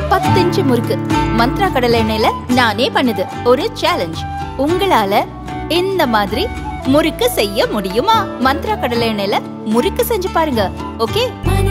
பத்து இன்ச்சு முறுக்கு மந்த்ரா கடலை எண்ணெயில நானே பண்ணுது ஒரு சேலஞ்ச் உங்களால இந்த மாதிரி முறுக்கு செய்ய முடியுமா மந்த்ரா கடலை எண்ணெயில முறுக்கு செஞ்சு பாருங்க ஓகே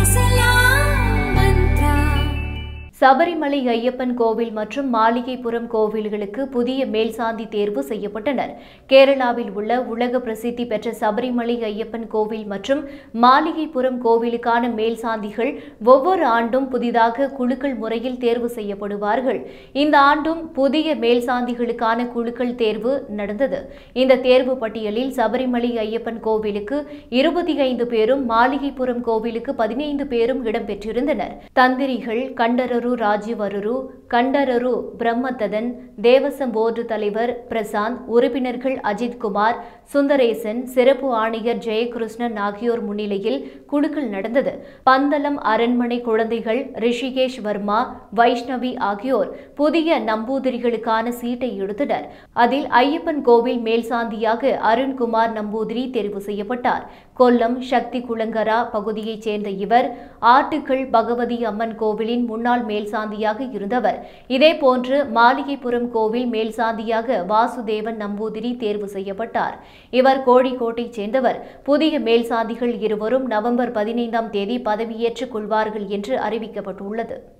சபரிமலை ஐயப்பன் கோவில் மற்றும் மாளிகைப்புறம் கோவில்களுக்கு புதிய மேல்சாந்தி தேர்வு செய்யப்பட்டனர் கேரளாவில் உள்ள உலக பிரசித்தி பெற்ற சபரிமலை ஐயப்பன் கோவில் மற்றும் மாளிகைப்புறம் கோவிலுக்கான மேல்சாந்திகள் ஒவ்வொரு ஆண்டும் புதிதாக குழுக்கள் முறையில் தேர்வு செய்யப்படுவார்கள் இந்த ஆண்டும் புதிய மேல்சாந்திகளுக்கான குழுக்கள் தேர்வு நடந்தது இந்த தேர்வு பட்டியலில் சபரிமலை ஐயப்பன் கோவிலுக்கு இருபத்தி ஐந்து பேரும் மாளிகைப்புறம் கோவிலுக்கு பதினைந்து பேரும் இடம்பெற்றிருந்தனர் தந்திரிகள் கண்டரரு ராஜீவரரு கண்டரரு பிரம்மததன் தேவசம் போர்டு தலைவர் பிரசாந்த் உறுப்பினர்கள் அஜித்குமார் சுந்தரேசன் சிறப்பு ஆணையர் ஜெயகிருஷ்ணன் ஆகியோர் முன்னிலையில் குழுக்கள் நடந்தது பந்தலம் அரண்மனை குழந்தைகள் ரிஷிகேஷ் வர்மா வைஷ்ணவி ஆகியோர் புதிய நம்பூதிரிகளுக்கான சீட்டை எடுத்தனர் அதில் ஐயப்பன் கோவில் மேல்சாந்தியாக அருண்குமார் நம்பூதிரி தெரிவு செய்யப்பட்டார் கொல்லம் சக்தி குளங்கரா பகுதியைச் சேர்ந்த இவர் ஆட்டுக்கள் பகவதி அம்மன் கோவிலின் முன்னாள் மேல்சாந்தியாக இருந்தவர் இதேபோன்று மாளிகைப்புறம் கோவில் மேல்சாந்தியாக வாசுதேவன் நம்பூதிரி தேர்வு செய்யப்பட்டார் இவர் கோழிக்கோட்டைச் சேர்ந்தவர் புதிய மேல்சாந்திகள் இருவரும் நவம்பர் பதினைந்தாம் தேதி பதவியேற்றுக் கொள்வார்கள் என்று அறிவிக்கப்பட்டுள்ளது